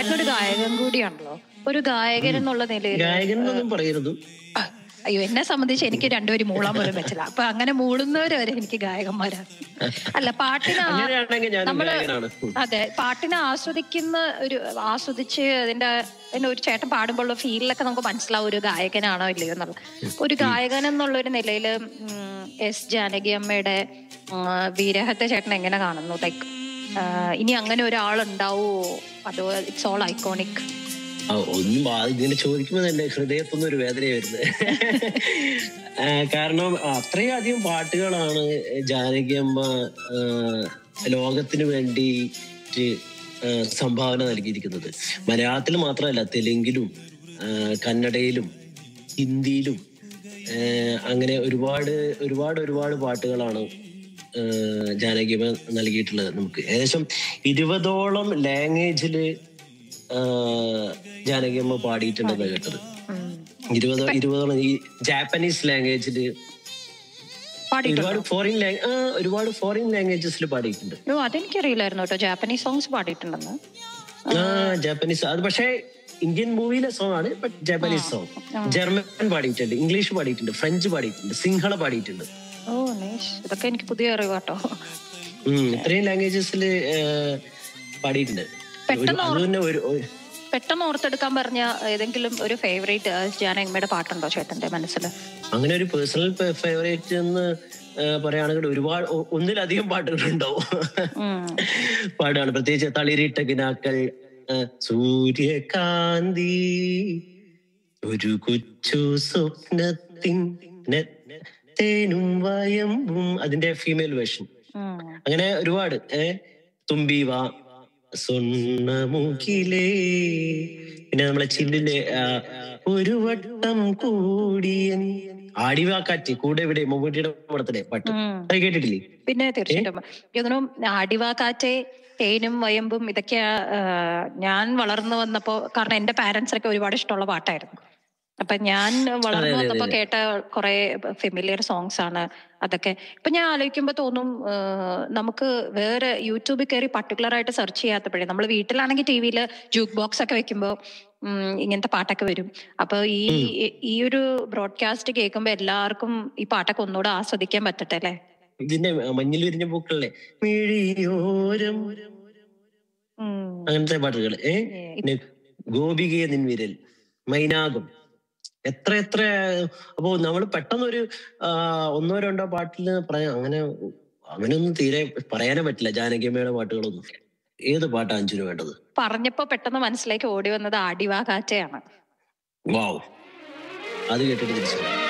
ചേട്ടൻ ഒരു ഗായകൻ കൂടിയാണല്ലോ ഒരു ഗായകൻ എന്നുള്ള നിലയിൽ ഗായകൻ എന്നൊന്നും പറയരുത് അയ്യോ എന്നെ സംബന്ധിച്ച് എനിക്ക് രണ്ടുപേരും മൂളാൻ പോലും പറ്റില്ല അപ്പൊ അങ്ങനെ മൂളുന്നവര് വരെ എനിക്ക് ഗായകന്മാരാണ് അല്ല പാട്ടിന് ആ- അങ്ങനെയാണെങ്കിൽ ഞാനും നമ്മള് ഗായകനാണ് അതെ പാട്ടിനെ ആസ്വദിക്കുന്ന ഒരു ആസ്വദിച്ച് അതിന്റെ അതിന്റെ ഒരു ചേട്ടൻ പാടുമ്പോഴുള്ള ഫീലിലൊക്കെ നമുക്ക് മനസ്സിലാവും ഒരു ഗായകനാണോ ഇല്ലയോ എന്നുള്ളത് അപ്പൊ ഒരു ഗായകൻ എന്നുള്ള ഒരു നിലയിൽ എസ് ജാനകി അമ്മയുടെ ഉം, വീരഹത്തെ ചേട്ടൻ എങ്ങനെ കാണുന്നു ലൈക്ക് ഇനി അങ്ങനെ ഒരാളുണ്ടാവോ അതോ ഇറ്റ്സ് ഓൾ ഐക്കോണിക് ആ, ഒന്നും ആ- ഇങ്ങനെ ചോദിക്കുമ്പോൾ തന്നെ ഹൃദയത്തൊന്നും ഒരു വേദന വരുന്നത് ആ, കാരണം അത്രയും അധികം പാട്ടുകളാണ് ജാനകിയമ്മ ആ, ലോകത്തിന് വേണ്ടിയിട്ട് ആ, സംഭാവന നൽകിയിരിക്കുന്നത് മലയാളത്തിൽ മാത്രമല്ല തെലുങ്കിലും ആ, കന്നഡയിലും ഹിന്ദിയിലും ആ, അങ്ങനെ ഒരുപാട് ഒരുപാട് ഒരുപാട് പാട്ടുകളാണ് ആ, ജാനകിയമ്മ നൽകിയിട്ടുള്ളത് നമുക്ക് ഏകദേശം ഇരുപതോളം ലാംഗ്വേജില് ജാനകിയമ്മ പാടിയിട്ടുണ്ടെന്ന് കേട്ടത് ഇരുപത് ഇരുപതോളം ഈ ജാപ്പനീസ് ലാംഗ്വേജില് പാടിയിട്ടുണ്ടോ ഒരുപാട് ഫോറിൻ ആ ഒരുപാട് ഫോറിൻ ലാംഗ്വേജസിൽ പാടിയിട്ടുണ്ട് ഓ അതെനിക്കറിയില്ലായിരുന്നു കേട്ടോ ജാപ്പനീസ് സോങ്സ് പാടിയിട്ടുണ്ടെന്ന് ആ ജാപ്പനീസ് അത് പക്ഷേ ഇന്ത്യൻ മൂവിയിലെ സോങ് ആണ് ബട്ട് ജാപ്പനീസ് സോങ് ജർമ്മൻ പാടിയിട്ടുണ്ട് ഇംഗ്ലീഷ് പാടിയിട്ടുണ്ട് ഫ്രഞ്ച് പാടിയിട്ടുണ്ട് സിംഹള പാടിയിട്ടുണ്ട് ഓ നൈസ് ഇതൊക്കെ എനിക്ക് പുതിയ അറിവ് കേട്ടോ ഉം, ഇത്രയും ലാംഗ്വേജസിൽ പാടിയിട്ടുണ്ട് ഒരു- അത് തന്നെ ഒരു ഒരു- പെട്ടെന്ന് ഓർത്തെടുക്കാൻ പറഞ്ഞ ഏതെങ്കിലും ഒരു ഫേവറേറ്റ് ജാനകിമ്മയുടെ പാട്ടുണ്ടോ ചേട്ടന്റെ മനസ്സിൽ അങ്ങനെ ഒരു പേഴ്സണൽ ഫേവറേറ്റ് എന്ന് ആ, പറയുകയാണെങ്കിൽ ഒരുപാട് ഒ- ഒന്നിലധികം പാട്ടുകളുണ്ടാവും പാടാണ് പ്രത്യേകിച്ച് തളിരിട്ട കിനാക്കൾ ആ, സൂര്യകാന്തി ഒരു കൊച്ചു സ്വപ്നത്തിൻ നെ- തേനും വയമ്പും അതിന്റെ ഫീമെയിൽ വേർഷൻ അങ്ങനെ ഒരുപാട് ഏ തുമ്പീവ സ്വർണ്ണമുഖിലേ പിന്നെ നമ്മളെ ചില്ലിന്റെ ആ, ഒരു വട്ടം കൂടിയൻ ആടിവാക്കാറ്റ് കൂടെ ഇവിടെ മമ്മൂട്ടിയുടെ പടത്തിലെ പാട്ട് അത് കേട്ടിട്ടില്ലേ പിന്നെ തീർച്ചയായിട്ടും ഇതിനും അടിവാക്കാറ്റെ തേനും വയമ്പും ഇതൊക്കെ ഞാൻ വളർന്നു വന്നപ്പോ കാരണം എന്റെ പാരന്റ്സിനൊക്കെ ഒരുപാട് ഇഷ്ടമുള്ള പാട്ടായിരുന്നു അപ്പൊ ഞാൻ വളർന്നു അതെ, വന്നപ്പോ അതെ. കേട്ട കുറെ ഫെമിലിയർ സോങ്സ് ആണ് അതൊക്കെ ഇപ്പൊ ഞാൻ ആലോചിക്കുമ്പോ തോന്നും ആ, നമുക്ക് വേറെ യൂട്യൂബിൽ കയറി പർട്ടിക്കുലർ ആയിട്ട് സെർച്ച് ചെയ്യാത്തപ്പോഴേ നമ്മൾ വീട്ടിലാണെങ്കിൽ ടി വിയിൽ ജൂക്ക് ബോക്സ് ഒക്കെ വെക്കുമ്പോ ഉം, ഇങ്ങനത്തെ പാട്ടൊക്കെ വരും അപ്പൊ ഈ ഈ ഒരു ബ്രോഡ്കാസ്റ്റ് കേൾക്കുമ്പോ എല്ലാവർക്കും ഈ പാട്ടൊക്കെ ഒന്നുകൂടെ ആസ്വദിക്കാൻ പറ്റട്ടെ അല്ലേ ഇതിന്റെ മഞ്ഞിൽ വിരിഞ്ഞ പൂക്കളല്ലേ മിഴിയോരം ഉം. അങ്ങനത്തെ പാട്ടുകൾ ഏ പിന്നെ ഗോപികയെ നിൻവിരൽ മൈനാകം എത്ര എത്ര അപ്പോ നമ്മൾ പെട്ടെന്നൊരു ആ, ഒന്നോ രണ്ടോ പാട്ടിൽ പറയാം അങ്ങനെ അങ്ങനെയൊന്നും തീരെ പറയാനേ പറ്റില്ല ജാനകിയമ്മയുടെ പാട്ടുകളൊന്നും ഏത് പാട്ടാ അഞ്ചിന് വേണ്ടത് പറഞ്ഞപ്പോ പെട്ടെന്ന് മനസ്സിലേക്ക് ഓടി വന്നത് ആടിവാ കാറ്റയാണ് വാവ് അത് കേട്ടിട്ട് തിരിച്ചു